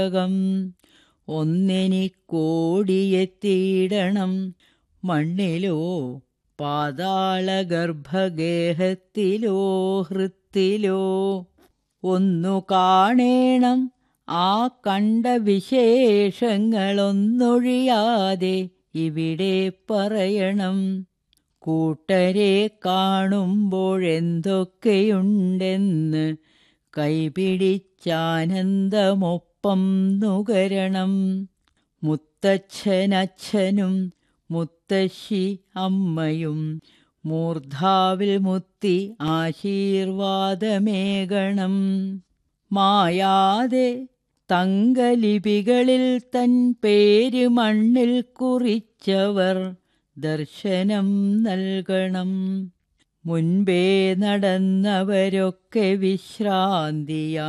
come ഒന്നെനിക്കോടിയെത്തിയിടണം മണ്ണിലോ പാതാളഗർഭഗേഹത്തിലോ ഹൃത്തിലോ ഒന്നു കാണേണം ആ കണ്ട വിശേഷങ്ങളൊന്നൊഴിയാതെ ഇവിടെ പറയണം കൂട്ടരെ കാണുമ്പോഴെന്തൊക്കെയുണ്ടെന്ന് കൈപിടിച്ചാനന്ദമൊപ്പം നുകരണം മുത്തച്ഛനച്ഛനും മുത്തശ്ശി അമ്മയും മൂർധാവിൽ മുത്തി ആശീർവാദമേകണം മായാതെ തങ്കലിപികളിൽ തൻ പേര് മണ്ണിൽ കുറിച്ചവർ ദർശനം നൽകണം മുൻപേ നടന്നവരൊക്കെ വിശ്രാന്തിയാ